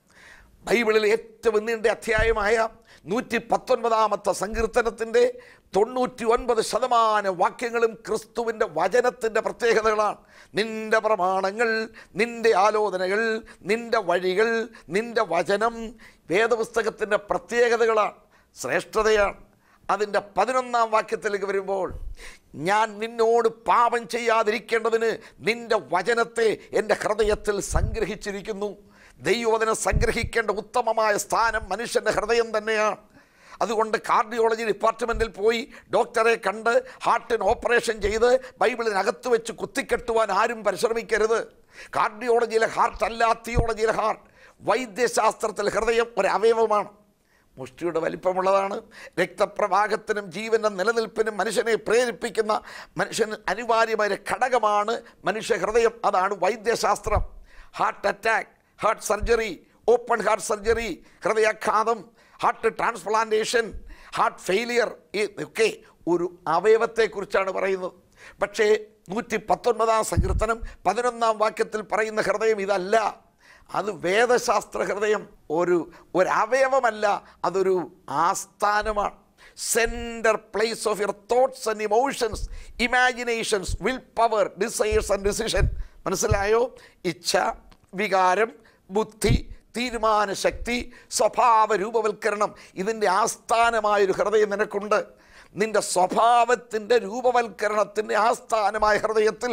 ബൈബിളിൽ ഏറ്റവും നീണ്ട അധ്യായമായ നൂറ്റി പത്തൊൻപതാമത്തെ സങ്കീർത്തനത്തിൻ്റെ തൊണ്ണൂറ്റി ഒൻപത് ശതമാനം വാക്യങ്ങളും ക്രിസ്തുവിൻ്റെ വചനത്തിൻ്റെ പ്രത്യേകതകളാണ് നിന്റെ പ്രമാണങ്ങൾ നിന്റെ ആലോചനകൾ നിന്റെ വഴികൾ നിന്റെ വചനം വേദപുസ്തകത്തിൻ്റെ പ്രത്യേകതകളാണ് ശ്രേഷ്ഠതയാണ് അതിൻ്റെ പതിനൊന്നാം വാക്യത്തിലേക്ക് വരുമ്പോൾ ഞാൻ നിന്നോട് പാപം ചെയ്യാതിരിക്കേണ്ടതിന് നിന്റെ വചനത്തെ എൻ്റെ ഹൃദയത്തിൽ സംഗ്രഹിച്ചിരിക്കുന്നു ദൈവവചനം സംഗ്രഹിക്കേണ്ട ഉത്തമമായ സ്ഥാനം മനുഷ്യൻ്റെ ഹൃദയം തന്നെയാണ് അതുകൊണ്ട് കാർഡിയോളജി ഡിപ്പാർട്ട്മെൻറ്റിൽ പോയി ഡോക്ടറെ കണ്ട് ഹാർട്ടിന് ഓപ്പറേഷൻ ചെയ്ത് ബൈബിളിനകത്ത് വെച്ച് കുത്തിക്കെട്ടുവാൻ ആരും പരിശ്രമിക്കരുത് കാർഡിയോളജിയിലെ ഹാർട്ട് അല്ല തിയോളജിയിലെ ഹാർട്ട് വൈദ്യശാസ്ത്രത്തിൽ ഹൃദയം ഒരു അവയവമാണ് മുഷ്ടിയുടെ വലിപ്പമുള്ളതാണ് രക്തപ്രവാഹത്തിനും ജീവൻ്റെ നിലനിൽപ്പിനും മനുഷ്യനെ പ്രേരിപ്പിക്കുന്ന മനുഷ്യന് അനിവാര്യമായ ഒരു ഘടകമാണ് മനുഷ്യ ഹൃദയം അതാണ് വൈദ്യശാസ്ത്രം heart attack heart surgery open heart surgery ഹൃദയാഘാതം ഹാർട്ട് ട്രാൻസ്പ്ലാന്റേഷൻ ഹാർട്ട് ഫെയിലിയർ ഇതൊക്കെ ഒരു അവയവത്തെക്കുറിച്ചാണ് പറയുന്നത് പക്ഷേ നൂറ്റി പത്തൊൻപതാം സങ്കീർത്തനം പതിനൊന്നാം വാക്യത്തിൽ പറയുന്ന ഹൃദയം ഇതല്ല അത് വേദശാസ്ത്ര ഹൃദയം ഒരു ഒരു അവയവമല്ല അതൊരു ആസ്ഥാനമാണ് centre place of your thoughts and emotions imaginations will power desires and decision മനസ്സിലായോ ഇച്ഛ വികാരം ബുദ്ധി തീരുമാനശക്തി സ്വഭാവ രൂപവൽക്കരണം ഇതിൻ്റെ ആസ്ഥാനമായൊരു ഹൃദയം നിനക്കുണ്ട് നിന്റെ സ്വഭാവത്തിൻ്റെ രൂപവൽക്കരണത്തിൻ്റെ ആസ്ഥാനമായ ഹൃദയത്തിൽ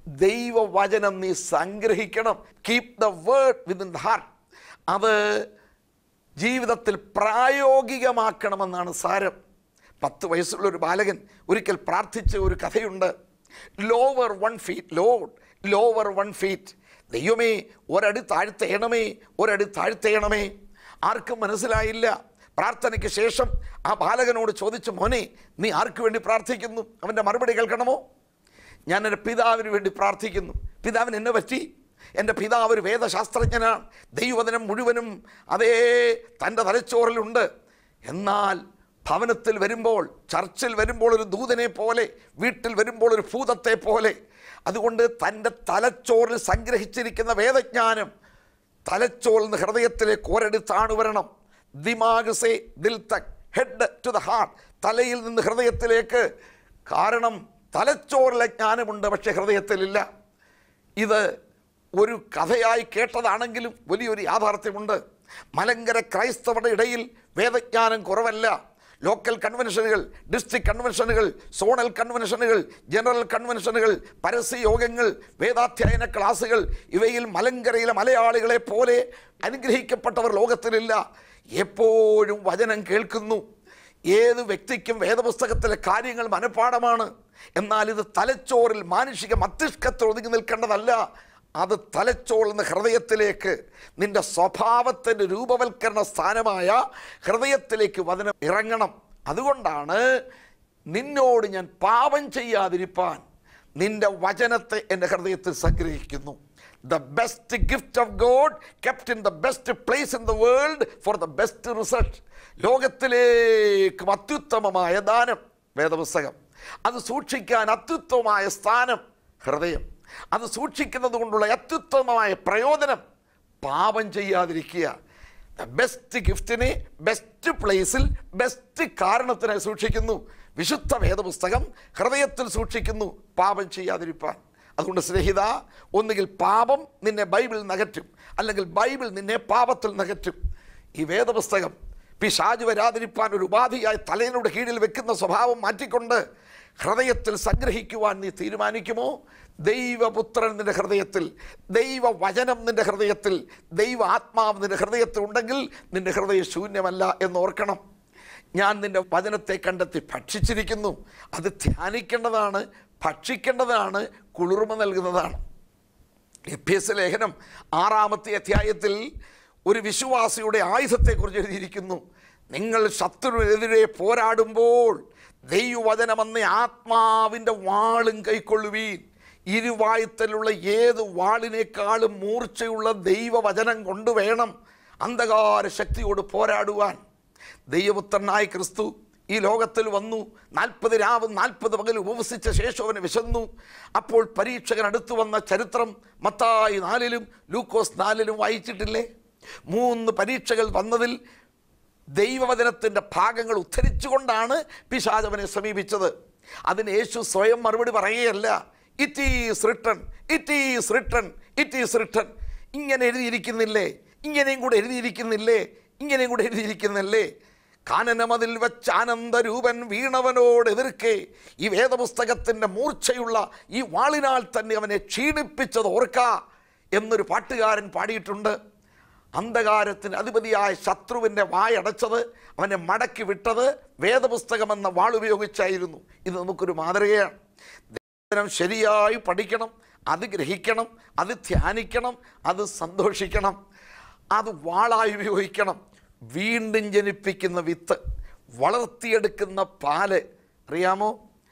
ദൈവവചനം നീ സംഗ്രഹിക്കണം keep the word within the heart അത് ജീവിതത്തിൽ പ്രായോഗികമാക്കണമെന്നാണ് സാരം പത്ത് വയസ്സുള്ള ഒരു ബാലകൻ ഒരിക്കൽ പ്രാർത്ഥിച്ച ഒരു കഥയുണ്ട് lower one feet lord lower one feet ദൈവമേ ഒരടി താഴ്ത്തേണമേ ഒരടി താഴ്ത്തേണമേ ആർക്കും മനസ്സിലായില്ല പ്രാർത്ഥനയ്ക്ക് ശേഷം ആ ബാലകനോട് ചോദിച്ചു മോനെ നീ ആർക്ക് വേണ്ടി പ്രാർത്ഥിക്കുന്നു അവൻ്റെ മറുപടി കേൾക്കണമോ ഞാൻ എൻ്റെ പിതാവിന് വേണ്ടി പ്രാർത്ഥിക്കുന്നു പിതാവിന് എന്നെ പറ്റി എൻ്റെ പിതാവ് ഒരു വേദശാസ്ത്രജ്ഞനാണ് ദൈവവചനം മുഴുവനും അതേ തൻ്റെ തലച്ചോറിലുണ്ട് എന്നാൽ ഭവനത്തിൽ വരുമ്പോൾ ചർച്ചിൽ വരുമ്പോൾ ഒരു ദൂതനെ പോലെ വീട്ടിൽ വരുമ്പോൾ ഒരു ഭൂതത്തെ പോലെ അതുകൊണ്ട് തൻ്റെ തലച്ചോറിൽ സംഗ്രഹിച്ചിരിക്കുന്ന വേദജ്ഞാനം തലച്ചോറിൽ നിന്ന് ഹൃദയത്തിലേക്ക് ഒരടുത്താണ് വരണം ദിമാഗ് സേ ദിൽ തക് ഹെഡ് ടു ദ ഹാർട്ട് തലയിൽ നിന്ന് ഹൃദയത്തിലേക്ക് കാരണം തലച്ചോറിലെ ജ്ഞാനമുണ്ട് പക്ഷേ ഹൃദയത്തിലില്ല ഇത് ഒരു കഥയായി കേട്ടതാണെങ്കിലും വലിയൊരു യാഥാർത്ഥ്യമുണ്ട് മലങ്കര ക്രൈസ്തവരുടെ ഇടയിൽ വേദജ്ഞാനം കുറവല്ല ലോക്കൽ കൺവെൻഷനുകൾ ഡിസ്ട്രിക്ട് കൺവെൻഷനുകൾ സോണൽ കൺവെൻഷനുകൾ ജനറൽ കൺവെൻഷനുകൾ പരസ്യ യോഗങ്ങൾ വേദാധ്യയന ക്ലാസുകൾ ഇവയിൽ മലങ്കരയിലെ മലയാളികളെ പോലെ അനുഗ്രഹിക്കപ്പെട്ടവർ ലോകത്തിലില്ല എപ്പോഴും വചനം കേൾക്കുന്നു ഏത് വ്യക്തിക്കും വേദപുസ്തകത്തിലെ കാര്യങ്ങൾ മനഃപ്പാടമാണ് എന്നാൽ ഇത് തലച്ചോറിൽ മാനുഷിക മസ്തിഷ്കത്തിൽ ഒതുങ്ങി നിൽക്കേണ്ടതല്ല അത് തലച്ചോറിൽ നിന്ന് ഹൃദയത്തിലേക്ക് നിന്റെ സ്വഭാവത്തിൻ്റെ രൂപവൽക്കരണ സ്ഥാനമായ ഹൃദയത്തിലേക്ക് വചനം ഇറങ്ങണം അതുകൊണ്ടാണ് നിന്നോട് ഞാൻ പാപം ചെയ്യാതിരിപ്പാൻ നിന്റെ വചനത്തെ എൻ്റെ ഹൃദയത്തിൽ സംഗ്രഹിക്കുന്നു the best gift of God kept in the best place in the world for the best result ലോകത്തിലേക്കും അത്യുത്തമമായ ദാനം വേദപുസ്തകം അത് സൂക്ഷിക്കാൻ അത്യുത്തമമായ സ്ഥാനം ഹൃദയം അത് സൂക്ഷിക്കുന്നത് കൊണ്ടുള്ള അത്യുത്തമമായ പ്രയോജനം പാപം ചെയ്യാതിരിക്കുക ബെസ്റ്റ് ഗിഫ്റ്റിനെ ബെസ്റ്റ് പ്ലേസിൽ ബെസ്റ്റ് കാരണത്തിനായി സൂക്ഷിക്കുന്നു വിശുദ്ധ വേദപുസ്തകം ഹൃദയത്തിൽ സൂക്ഷിക്കുന്നു പാപം ചെയ്യാതിരിപ്പാൻ അതുകൊണ്ട് സ്നേഹിത ഒന്നുകിൽ പാപം നിന്നെ ബൈബിൾ നകറ്റും അല്ലെങ്കിൽ ബൈബിൾ നിന്നെ പാപത്തിൽ നകറ്റും ഈ വേദപുസ്തകം പിശാജ് വരാതിരിപ്പാൻ ഒരു ഉപാധിയായി തലയിലൂടെ കീഴിൽ വെക്കുന്ന സ്വഭാവം മാറ്റിക്കൊണ്ട് ഹൃദയത്തിൽ സംഗ്രഹിക്കുവാൻ നീ തീരുമാനിക്കുമോ ദൈവപുത്രൻ നിന്റെ ഹൃദയത്തിൽ ദൈവവചനം നിന്റെ ഹൃദയത്തിൽ ദൈവ ആത്മാവ് നിന്റെ ഹൃദയത്തിൽ ഉണ്ടെങ്കിൽ നിന്റെ ഹൃദയം ശൂന്യമല്ല എന്ന് ഓർക്കണം ഞാൻ നിന്റെ വചനത്തെ കണ്ടെത്തി ഭക്ഷിച്ചിരിക്കുന്നു അത് ധ്യാനിക്കേണ്ടതാണ് ഭക്ഷിക്കേണ്ടതാണ് കുളിർമ നൽകുന്നതാണ് എഫ് എസ് ലേഖനം ആറാമത്തെ അധ്യായത്തിൽ ഒരു വിശ്വാസിയുടെ ആയുധത്തെക്കുറിച്ച് എഴുതിയിരിക്കുന്നു നിങ്ങൾ ശത്രുവിനെതിരെ പോരാടുമ്പോൾ ദൈവവചനമെന്ന ആത്മാവിൻ്റെ വാളും കൈക്കൊള്ളുവീൻ ഇരുവായുത്തലുള്ള ഏത് വാളിനേക്കാളും മൂർച്ചയുള്ള ദൈവവചനം കൊണ്ടുവേണം അന്ധകാര ശക്തിയോട് പോരാടുവാൻ ദൈവപുത്രനായ ക്രിസ്തു ഈ ലോകത്തിൽ വന്നു നാൽപ്പത് രാവും നാൽപ്പത് പകൽ ഉപവസിച്ച ശേഷം അവന് വിശന്നു അപ്പോൾ പരീക്ഷകൻ അടുത്തു വന്ന ചരിത്രം മത്തായി നാലിലും ലൂക്കോസ് നാലിലും വായിച്ചിട്ടില്ലേ മൂന്ന് പരീക്ഷകൾ വന്നതിൽ ദൈവവചനത്തിൻ്റെ ഭാഗങ്ങൾ ഉദ്ധരിച്ചുകൊണ്ടാണ് പിശാചവനെ സമീപിച്ചത് അതിന് യേശു സ്വയം മറുപടി പറയുകയല്ല it is written it is written it is written ഇങ്ങനെ എഴുതിയിരിക്കുന്നില്ലേ ഇങ്ങനെയും കൂടെ എഴുതിയിരിക്കുന്നില്ലേ ഇങ്ങനെയും കൂടെ എഴുതിയിരിക്കുന്നില്ലേ കാനനമതിൽ വെച്ച് ആനന്ദരൂപൻ വീണവനോട് എതിർക്കെ ഈ വേദപുസ്തകത്തിൻ്റെ മൂർച്ചയുള്ള ഈ വാളിനാൽ തന്നെ അവനെ ക്ഷീണിപ്പിച്ചത് ഓർക്ക എന്നൊരു പാട്ടുകാരൻ പാടിയിട്ടുണ്ട് അന്ധകാരത്തിന് അധിപതിയായ ശത്രുവിൻ്റെ വായടച്ചത് അവനെ മടക്കി വിട്ടത് വേദപുസ്തകമെന്ന വാൾ ഉപയോഗിച്ചായിരുന്നു ഇത് നമുക്കൊരു മാതൃകയാണ് ദൈവവചനം ശരിയായി പഠിക്കണം അത് ഗ്രഹിക്കണം അത് ധ്യാനിക്കണം അത് സന്തോഷിക്കണം അത് വാളായി ഉപയോഗിക്കണം വീണ്ടും ജനിപ്പിക്കുന്ന വിത്ത് വളർത്തിയെടുക്കുന്ന പാല് അറിയാമോ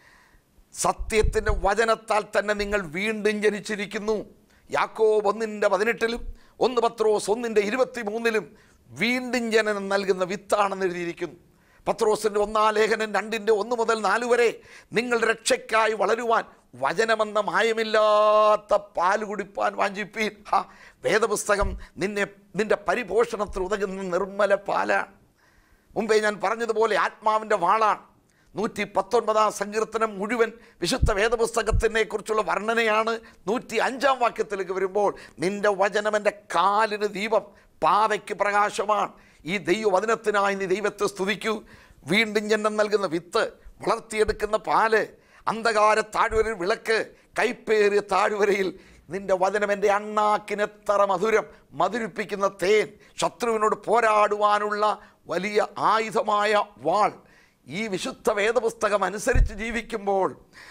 സത്യത്തിൻ്റെ വചനത്താൽ തന്നെ നിങ്ങൾ വീണ്ടും ജനിച്ചിരിക്കുന്നു യാക്കോബ് ഒന്നിൻ്റെ പതിനെട്ടിലും ഒന്ന് പത്രോസ് ഒന്നിൻ്റെ ഇരുപത്തി മൂന്നിലും വീണ്ടും ജനനം നൽകുന്ന വിത്താണെന്ന് എഴുതിയിരിക്കുന്നു പത്രോസിൻ്റെ ഒന്നാം ലേഖനം രണ്ടിൻ്റെ ഒന്ന് മുതൽ നാല് വരെ നിങ്ങൾ രക്ഷയ്ക്കായി വളരുവാൻ വചനമെന്ന മായമില്ലാത്ത പാല് കുടിപ്പാൻ വാഞ്ചിപ്പീൻ ഹാ വേദപുസ്തകം നിന്നെ നിന്റെ പരിപോഷണത്തിൽ ഉതകുന്ന നിർമ്മല പാലാണ് മുമ്പേ ഞാൻ പറഞ്ഞതുപോലെ ആത്മാവിൻ്റെ വാളാണ് നൂറ്റി പത്തൊൻപതാം സങ്കീർത്തനം മുഴുവൻ വിശുദ്ധ വേദപുസ്തകത്തിനെ കുറിച്ചുള്ള വർണ്ണനയാണ് നൂറ്റി അഞ്ചാം വാക്യത്തിലേക്ക് വരുമ്പോൾ നിന്റെ വചനം എൻ്റെ കാലിന് ദീപം പാതയ്ക്ക് പ്രകാശമാണ് ഈ ദൈവവചനത്തിനായി നീ ദൈവത്തെ സ്തുതിക്കൂ വീണ്ടും ജന്മം നൽകുന്ന വിത്ത് വളർത്തിയെടുക്കുന്ന പാല് അന്ധകാര താഴ്വരയിൽ വിളക്ക് കൈപ്പേറിയ താഴ്വരയിൽ നിന്റെ വചനം എൻ്റെ അണ്ണാക്കിനെത്ര മധുരം മധുരിപ്പിക്കുന്ന തേൻ ശത്രുവിനോട് പോരാടുവാനുള്ള വലിയ ആയുധമായ വാൾ ഈ വിശുദ്ധ വേദപുസ്തകം അനുസരിച്ച് ജീവിക്കുമ്പോൾ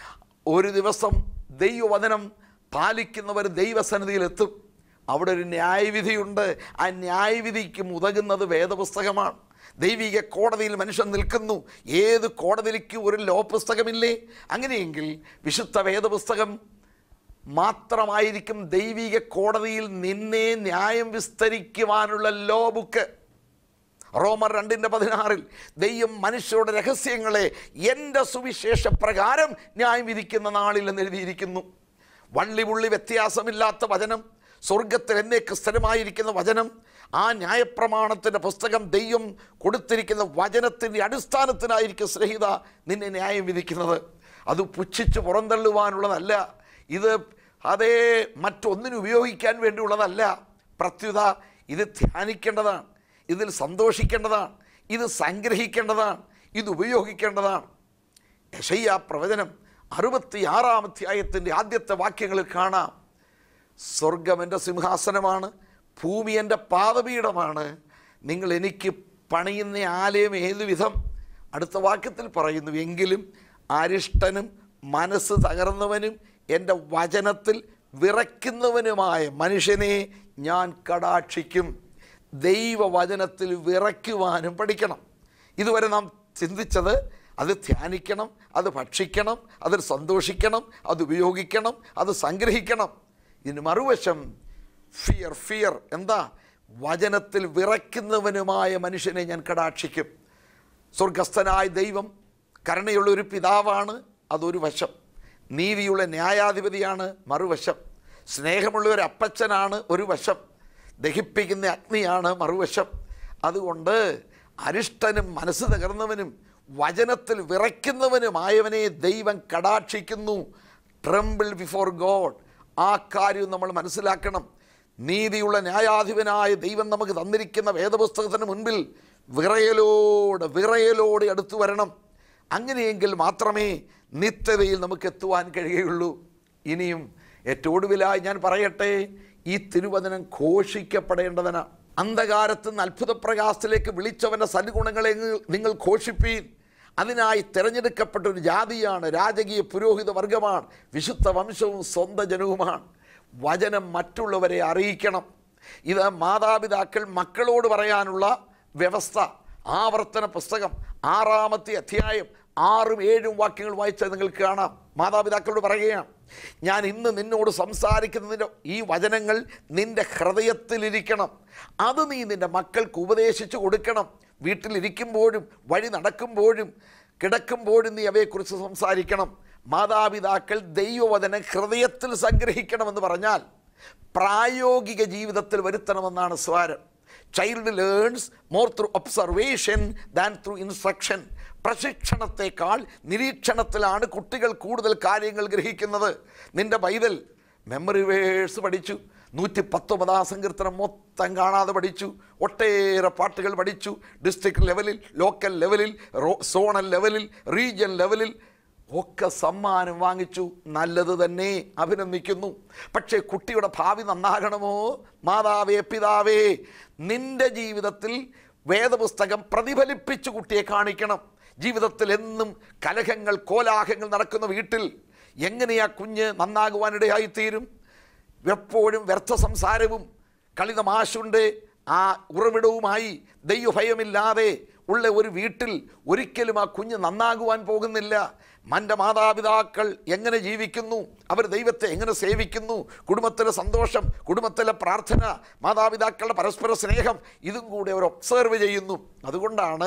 ഒരു ദിവസം ദൈവവചനം പാലിക്കുന്നവർ ദൈവസന്നിധിയിലെത്തും അവിടെ ഒരു ന്യായവിധിയുണ്ട് ആ ന്യായവിധിക്ക് ഉതകുന്നത് വേദപുസ്തകമാണ് ദൈവിക കോടതിയിൽ മനുഷ്യൻ നിൽക്കുന്നു ഏത് കോടതിയിലേക്ക് ഒരു ലോ പുസ്തകമില്ലേ അങ്ങനെയെങ്കിൽ വിശുദ്ധ വേദപുസ്തകം മാത്രമായിരിക്കും ദൈവിക കോടതിയിൽ നിന്നെ ന്യായം വിസ്തരിക്കുവാനുള്ള ലോ ബുക്ക് റോമർ രണ്ടിൻ്റെ പതിനാറിൽ ദൈവം മനുഷ്യരുടെ രഹസ്യങ്ങളെ എൻ്റെ സുവിശേഷ പ്രകാരം ന്യായം വിധിക്കുന്ന നാളിൽ എന്ന് എഴുതിയിരിക്കുന്നു വള്ളിപുള്ളി വ്യത്യാസമില്ലാത്ത വചനം സ്വർഗത്തിൽ എന്നേക്ക് സ്ഥിരമായിരിക്കുന്ന വചനം ആ ന്യായപ്രമാണത്തിൻ്റെ പുസ്തകം ദൈവം കൊടുത്തിരിക്കുന്ന വചനത്തിൻ്റെ അടിസ്ഥാനത്തിനായിരിക്കും സ്നേഹിത നിന്നെ ന്യായം വിധിക്കുന്നത് അത് പുച്ഛിച്ച് പുറന്തള്ളുവാനുള്ളതല്ല ഇത് അതേ മറ്റൊന്നിനും ഉപയോഗിക്കാൻ വേണ്ടിയുള്ളതല്ല പ്രത്യുത ഇത് ധ്യാനിക്കേണ്ടതാണ് ഇതിൽ സന്തോഷിക്കേണ്ടതാണ് ഇത് സംഗ്രഹിക്കേണ്ടതാണ് ഇത് ഉപയോഗിക്കേണ്ടതാണ് യശയ്യ പ്രവചനം അറുപത്തിയാറാം അധ്യായത്തിൻ്റെ ആദ്യത്തെ വാക്യങ്ങളിൽ കാണാം സ്വർഗം എൻ്റെ സിംഹാസനമാണ് ഭൂമി എൻ്റെ പാദപീഠമാണ് നിങ്ങൾ എനിക്ക് പണിയുന്ന ആലയം ഏതു വിധം അടുത്ത വാക്യത്തിൽ പറയുന്നു എങ്കിലും അരിഷ്ടനും മനസ്സ് തകർന്നവനും എൻ്റെ വചനത്തിൽ വിറയ്ക്കുന്നവനുമായ മനുഷ്യനെ ഞാൻ കടാക്ഷിക്കും ദൈവവചനത്തിൽ വിറയ്ക്കുവാനും പഠിക്കണം ഇതുവരെ നാം ചിന്തിച്ചത് അത് ധ്യാനിക്കണം അത് ഭക്ഷിക്കണം അതിൽ സന്തോഷിക്കണം അത് ഉപയോഗിക്കണം അത് സംഗ്രഹിക്കണം ഇതിന് മറുവശം ഫിയർ ഫിയർ എന്താ വചനത്തിൽ വിറയ്ക്കുന്നവനുമായ മനുഷ്യനെ ഞാൻ കടാക്ഷിക്കും സ്വർഗസ്ഥനായ ദൈവം കരുണയുള്ള ഒരു പിതാവാണ് അതൊരു വശം നീതിയുള്ള ന്യായാധിപതിയാണ് മറുവശം സ്നേഹമുള്ള ഒരു അപ്പച്ചനാണ് ഒരു വശം ദഹിപ്പിക്കുന്ന അഗ്നിയാണ് മറുവശം അതുകൊണ്ട് അരിഷ്ടനും മനസ്സ് തകർന്നവനും വചനത്തിൽ വിറയ്ക്കുന്നവനുമായവനെ ദൈവം കടാക്ഷിക്കുന്നു ട്രംബിൾ ബിഫോർ ഗോഡ് ആ കാര്യം നമ്മൾ മനസ്സിലാക്കണം നീതിയുള്ള ന്യായാധിപനായ ദൈവം നമുക്ക് തന്നിരിക്കുന്ന വേദപുസ്തകത്തിന് മുൻപിൽ വിറയലോട് വിറയലോട് അടുത്തു വരണം അങ്ങനെയെങ്കിൽ മാത്രമേ നിത്യതയിൽ നമുക്ക് എത്തുവാൻ കഴിയുകയുള്ളൂ ഇനിയും ഏറ്റവും ഒടുവിലായി ഞാൻ പറയട്ടെ ഈ തിരുവചനം ഘോഷിക്കപ്പെടേണ്ടതിന് അന്ധകാരത്ത് നിന്ന് അത്ഭുതപ്രകാശത്തിലേക്ക് വിളിച്ചവൻ്റെ സദ്ഗുണങ്ങളെ നിങ്ങൾ- നിങ്ങൾ ഘോഷിപ്പീൻ അതിനായി തിരഞ്ഞെടുക്കപ്പെട്ട ഒരു ജാതിയാണ് രാജകീയ പുരോഹിത വർഗമാണ് വിശുദ്ധ വംശവും സ്വന്തം ജനവുമാണ് വചനം മറ്റുള്ളവരെ അറിയിക്കണം ഇത് മാതാപിതാക്കൾ മക്കളോട് പറയാനുള്ള വ്യവസ്ഥ ആവർത്തന പുസ്തകം ആറാമത്തെ അധ്യായം ആറും ഏഴും വാക്യങ്ങൾ വായിച്ചാൽ നിങ്ങൾക്ക് കാണാം മാതാപിതാക്കളോട് പറയുകയാണ് ഞാൻ ഇന്ന് നിന്നോട് സംസാരിക്കുന്നതിൻ്റെ ഈ വചനങ്ങൾ നിൻ്റെ ഹൃദയത്തിലിരിക്കണം അത് നീ നിൻ്റെ മക്കൾക്ക് ഉപദേശിച്ചു കൊടുക്കണം വീട്ടിലിരിക്കുമ്പോഴും വഴി നടക്കുമ്പോഴും കിടക്കുമ്പോഴും നീ അവയെക്കുറിച്ച് സംസാരിക്കണം മാതാപിതാക്കൾ ദൈവവചനം ഹൃദയത്തിൽ സംഗ്രഹിക്കണമെന്ന് പറഞ്ഞാൽ പ്രായോഗിക ജീവിതത്തിൽ വരുത്തണമെന്നാണ് സ്വാരം child learns more through observation than through instruction പ്രശിക്ഷണത്തെക്കാൾ നിരീക്ഷണത്തിലാണ് കുട്ടികൾ കൂടുതൽ കാര്യങ്ങൾ ഗ്രഹിക്കുന്നത് നിന്റെ ബൈബിൾ മെമ്മറി വേഴ്സ് പഠിച്ചു നൂറ്റി പത്തൊമ്പതാം സങ്കീർത്തനം മൊത്തം കാണാതെ പഠിച്ചു ഒട്ടേറെ പാട്ടുകൾ പഠിച്ചു ഡിസ്ട്രിക്ട് ലെവലിൽ ലോക്കൽ ലെവലിൽ റോ സോണൽ ലെവലിൽ റീജിയൻ ലെവലിൽ ഒക്കെ സമ്മാനം വാങ്ങിച്ചു നല്ലത് തന്നെ അഭിനന്ദിക്കുന്നു പക്ഷേ കുട്ടിയുടെ ഭാവി നന്നാകണമോ മാതാവേ പിതാവേ നിന്റെ ജീവിതത്തിൽ വേദപുസ്തകം പ്രതിഫലിപ്പിച്ച് കുട്ടിയെ കാണിക്കണം ജീവിതത്തിൽ എന്നും കലഹങ്ങൾ കോലാഹങ്ങൾ നടക്കുന്ന വീട്ടിൽ എങ്ങനെയാ കുഞ്ഞ് നന്നാകുവാനിടയായിത്തീരും എപ്പോഴും വ്യർത്ഥ സംസാരവും കളിതമാശുണ്ട് ആ ഉറവിടവുമായി ദൈവഭയമില്ലാതെ ഉള്ള ഒരു വീട്ടിൽ ഒരിക്കലും ആ കുഞ്ഞ് നന്നാകുവാൻ പോകുന്നില്ല മൻ്റെ മാതാപിതാക്കൾ എങ്ങനെ ജീവിക്കുന്നു അവർ ദൈവത്തെ എങ്ങനെ സേവിക്കുന്നു കുടുംബത്തിലെ സന്തോഷം കുടുംബത്തിലെ പ്രാർത്ഥന മാതാപിതാക്കളുടെ പരസ്പര സ്നേഹം ഇതും കൂടി അവർ ഒബ്സർവ് ചെയ്യുന്നു അതുകൊണ്ടാണ്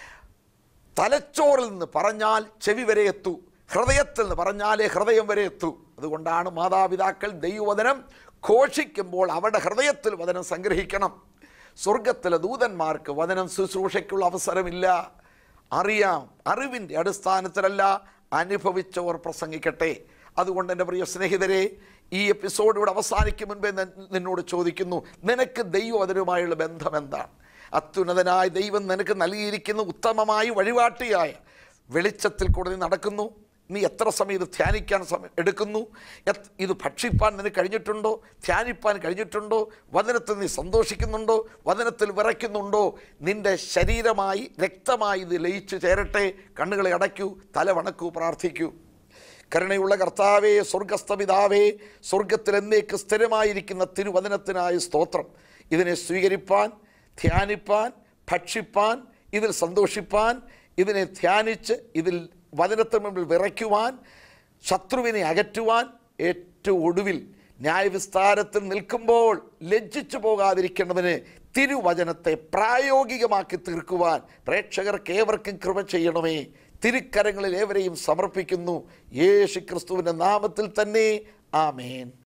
തലച്ചോറിൽ നിന്ന് പറഞ്ഞാൽ ചെവി വരെ എത്തൂ ഹൃദയത്തിൽ നിന്ന് പറഞ്ഞാലേ ഹൃദയം വരെ എത്തൂ അതുകൊണ്ടാണ് മാതാപിതാക്കൾ ദൈവവചനം ഘോഷിക്കുമ്പോൾ അവരുടെ ഹൃദയത്തിൽ വചനം സംഗ്രഹിക്കണം സ്വർഗത്തിലെ ദൂതന്മാർക്ക് വചനം ശുശ്രൂഷയ്ക്കുള്ള അവസരമില്ല അറിയാം അറിവിൻ്റെ അടിസ്ഥാനത്തിലല്ല അനുഭവിച്ചവർ പ്രസംഗിക്കട്ടെ അതുകൊണ്ട് എൻ്റെ പ്രിയ സ്നേഹിതരെ ഈ എപ്പിസോഡ് ഇവിടെ അവസാനിക്കും മുൻപേ ഞാൻ നിന്നോട് ചോദിക്കുന്നു നിനക്ക് ദൈവവചനവുമായുള്ള ബന്ധം എന്താണ് അത്യുന്നതനായ ദൈവം നിനക്ക് നൽകിയിരിക്കുന്ന ഉത്തമമായി വഴികാട്ടിയായ വെളിച്ചത്തിൽ കൂടെ നീ നടക്കുന്നു നീ എത്ര സമയം ഇത് ധ്യാനിക്കാൻ സമയം എടുക്കുന്നു എത്- ഇത് ഭക്ഷിപ്പാൻ നിനക്ക് കഴിഞ്ഞിട്ടുണ്ടോ ധ്യാനിപ്പാൻ കഴിഞ്ഞിട്ടുണ്ടോ വചനത്തിൽ നീ സന്തോഷിക്കുന്നുണ്ടോ വചനത്തിൽ വിറയ്ക്കുന്നുണ്ടോ നിന്റെ ശരീരമായി രക്തമായി ഇത് ലയിച്ചു ചേരട്ടെ കണ്ണുകളെ അടയ്ക്കൂ തല വണക്കൂ പ്രാർത്ഥിക്കൂ കരുണയുള്ള കർത്താവേ സ്വർഗസ്ഥപിതാവേ സ്വർഗത്തിൽ എന്നേക്ക് സ്ഥിരമായിരിക്കുന്ന തിരുവചനത്തിനായ സ്തോത്രം ഇതിനെ സ്വീകരിപ്പാൻ ധ്യാനിപ്പാൻ ഭക്ഷിപ്പാൻ ഇതിൽ സന്തോഷിപ്പാൻ ഇതിനെ ധ്യാനിച്ച് ഇതിൽ വചനത്തിന് മുമ്പിൽ വിറയ്ക്കുവാൻ ശത്രുവിനെ അകറ്റുവാൻ ഏറ്റവും ഒടുവിൽ ന്യായവിസ്താരത്തിൽ നിൽക്കുമ്പോൾ ലജ്ജിച്ചു പോകാതിരിക്കേണ്ടതിന് തിരുവചനത്തെ പ്രായോഗികമാക്കി തീർക്കുവാൻ പ്രേക്ഷകർക്ക് ഏവർക്കും കൃപ ചെയ്യണമേ തിരുക്കരങ്ങളിൽ ഏവരെയും സമർപ്പിക്കുന്നു യേശു ക്രിസ്തുവിൻ്റെ നാമത്തിൽ തന്നെ ആമേൻ